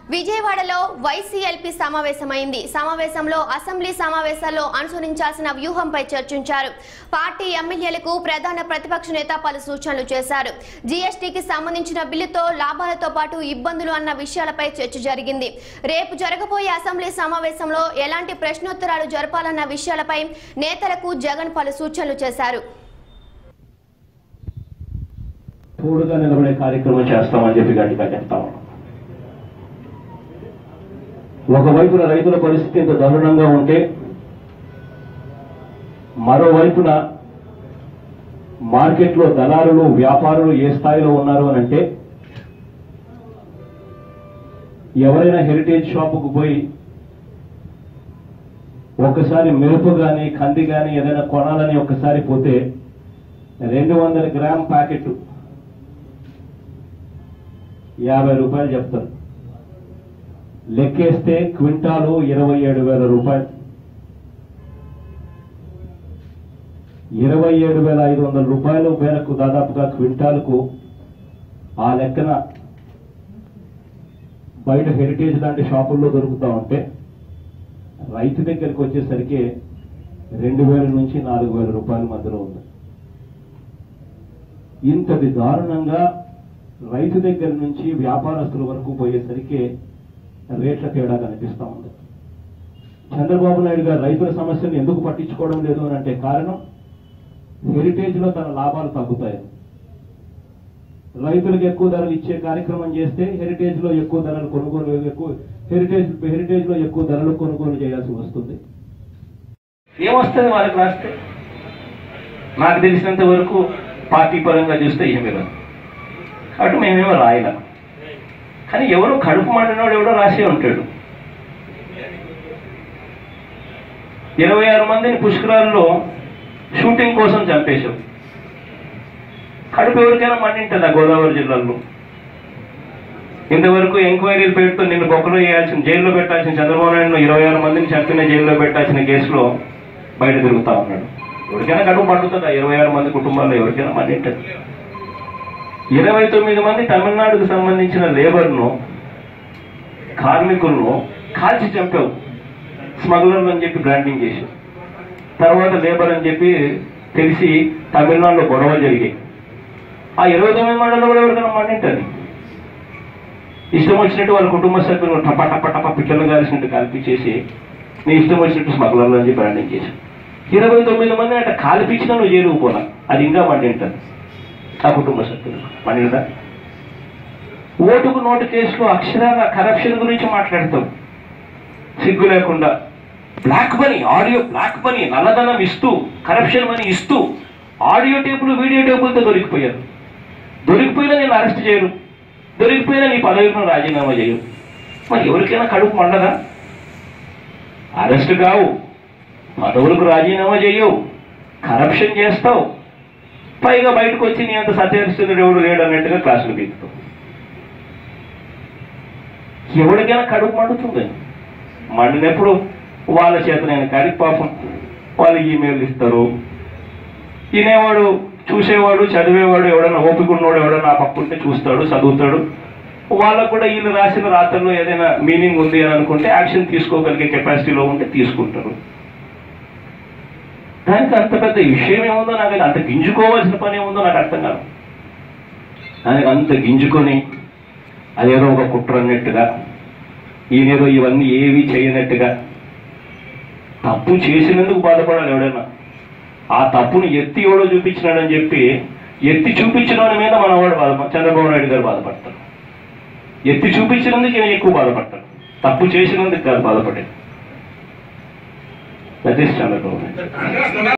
విజయవాడలో వైసీఎల్పీ సమావేశమైంది సమావేశంలో అసెంబ్లీ సమావేశాల్లో అనుసరించాల్సిన వ్యూహంపై చర్చించారు పార్టీ ఎమ్మెల్యేలకు ప్రధాన ప్రతిపక్ష నేత పలు సూచనలు చేశారు జీఎస్టీకి సంబంధించిన బిల్లుతో లాభాలతో పాటు ఇబ్బందులు అన్న విషయాలపై చర్చ జరిగింది రేపు జరగబోయే అసెంబ్లీ సమావేశంలో ఎలాంటి ప్రశ్నోత్తరాలు జరపాలన్న విషయాలపై నేతలకు జగన్ పలు సూచనలు చేశారు తోడుగా నిలబడే కార్యక్రమం చేస్తామని చెప్పి గట్టిగా చెప్తా ఉన్నాం ఒకవైపున రైతుల పరిస్థితి ఇంత దారుణంగా ఉంటే మరోవైపున మార్కెట్లో దళారులు వ్యాపారులు ఏ స్థాయిలో ఉన్నారు అని అంటే ఎవరైనా హెరిటేజ్ షాపుకు పోయి ఒకసారి మెరుపు గాని కంది గాని ఏదైనా కొనాలని ఒకసారి పోతే రెండు వందల గ్రామ్ ప్యాకెట్ యాభై రూపాయలు చెప్తారు లెక్కేస్తే క్వింటాలు ఇరవై ఏడు వేల రూపాయలు ఇరవై ఏడు వేల ఐదు వందల రూపాయలు మేరకు దాదాపుగా క్వింటాలకు ఆ లెక్కన బయట హెరిటేజ్ లాంటి షాపుల్లో దొరుకుతా ఉంటే రైతు దగ్గరికి వచ్చేసరికి రెండు వేల నుంచి నాలుగు వేల రూపాయల మధ్యలో ఉంది ఇంతటి దారుణంగా రైతు దగ్గర నుంచి వ్యాపారస్తుల వరకు పోయేసరికి రేట్ల తేడా కనిపిస్తా ఉంది చంద్రబాబు నాయుడు గారు రైతుల సమస్యను ఎందుకు పట్టించుకోవడం లేదు అని అంటే కారణం హెరిటేజ్ లో తన లాభాలు తగ్గుతాయి రైతులకు ఎక్కువ ధరలు ఇచ్చే కార్యక్రమం చేస్తే హెరిటేజ్ లో ఎక్కువ ధరలు కొనుగోలు ఎక్కువ హెరిటేజ్ హెరిటేజ్ లో ఎక్కువ ధరలు కొనుగోలు చేయాల్సి వస్తుంది ఏమొస్తుంది వాళ్ళకి రాస్తే నాకు తెలిసినంత వరకు పార్టీ పరంగా చూస్తే ఏమీ రాదు అటు మేమేమో రాయలేం కానీ ఎవరో కడుపు మండినోడు ఎవడో రాసే ఉంటాడు ఇరవై ఆరు మందిని పుష్కరాల్లో షూటింగ్ కోసం చంపేశాం కడుపు ఎవరికైనా మండింటుందా గోదావరి జిల్లాలో ఇంతవరకు ఎంక్వైరీలు పెడుతూ నిన్ను బొక్కలో వేయాల్సిన జైల్లో పెట్టాల్సిన చంద్రబాబు నాయుడు ఇరవై ఆరు మందిని చంపిన జైల్లో పెట్టాల్సిన కేసులో బయట తిరుగుతా ఉన్నాడు ఎవరికైనా కడుపు మండుతుందా ఇరవై ఆరు మంది కుటుంబాల్లో ఎవరికైనా మండింటుంది ఇరవై తొమ్మిది మంది తమిళనాడుకు సంబంధించిన లేబర్ను కార్మికులను కాల్చి చంపావు స్మగ్లర్లు అని చెప్పి బ్రాండింగ్ చేసి తర్వాత లేబర్ అని చెప్పి తెలిసి తమిళనాడులో గొడవలు జరిగాయి ఆ ఇరవై తొమ్మిది మండలంలో కూడా ఎవరికైనా మండింటుంది ఇష్టం వచ్చినట్టు వాళ్ళ కుటుంబ సభ్యులు టప టప టప పిట్టలు కాల్సినట్టు కల్పించేసి నీ ఇష్టం వచ్చినట్టు స్మగ్లర్లు అని చెప్పి బ్రాండింగ్ చేసి ఇరవై తొమ్మిది మంది అంటే కాల్పించినా నువ్వు జైలుకు పోలా అది ఇంకా మండింటుంది ఆ కుటుంబ సభ్యులు మండిందా ఓటుకు నోటు కేసులో అక్షరాల కరప్షన్ గురించి మాట్లాడతాం సిగ్గు లేకుండా black money audio black money నల్లధనం ఇస్తూ కరప్షన్ మనీ ఇస్తూ ఆడియో టేపులు వీడియో టేపులతో దొరికిపోయారు దొరికిపోయినా నేను అరెస్ట్ చేయరు దొరికిపోయినా నీ పదవికి రాజీనామా చేయరు మరి ఎవరికైనా కడుపు మండదా అరెస్ట్ కావు పదవులకు రాజీనామా చేయవు కరప్షన్ చేస్తావు పైగా బయటకు వచ్చి నీ అంత సత్యహరిశ్చంద్రుడు ఎవడు లేడు అన్నట్టుగా క్లాసులు పీకుతావు ఎవరికైనా కడుపు మండుతుంది మండినప్పుడు వాళ్ళ చేత నేను కాడికి పాపం వాళ్ళు ఈమెయిల్ ఇస్తారు వినేవాడు చూసేవాడు చదివేవాడు ఎవడన్నా ఓపిక ఉన్నవాడు ఎవడన్నా ఆ పక్కుంటే చూస్తాడు చదువుతాడు వాళ్ళకు కూడా వీళ్ళు రాసిన రాత్రుల్లో ఏదైనా మీనింగ్ ఉంది అని అనుకుంటే యాక్షన్ తీసుకోగలిగే కెపాసిటీలో ఉంటే తీసుకుంటారు దానికి అంత పెద్ద విషయం ఏముందో నాకు అంత గింజుకోవాల్సిన పని ఏముందో నాకు అర్థం కాదు దానికి అంత గింజుకొని అదేదో ఒక కుట్ర అన్నట్టుగా ఈయనేదో ఇవన్నీ ఏవి చేయనట్టుగా తప్పు చేసినందుకు బాధపడాలి ఎవడైనా ఆ తప్పుని ఎత్తి ఎవడో చూపించినాడని చెప్పి ఎత్తి చూపించిన వాడి మీద మన వాడు బాధ చంద్రబాబు నాయుడు గారు బాధపడతారు ఎత్తి చూపించినందుకు ఈయన ఎక్కువ బాధపడతారు తప్పు చేసినందుకు కాదు బాధపడేది దట్ ఈస్ చంద్రబాబు నాయుడు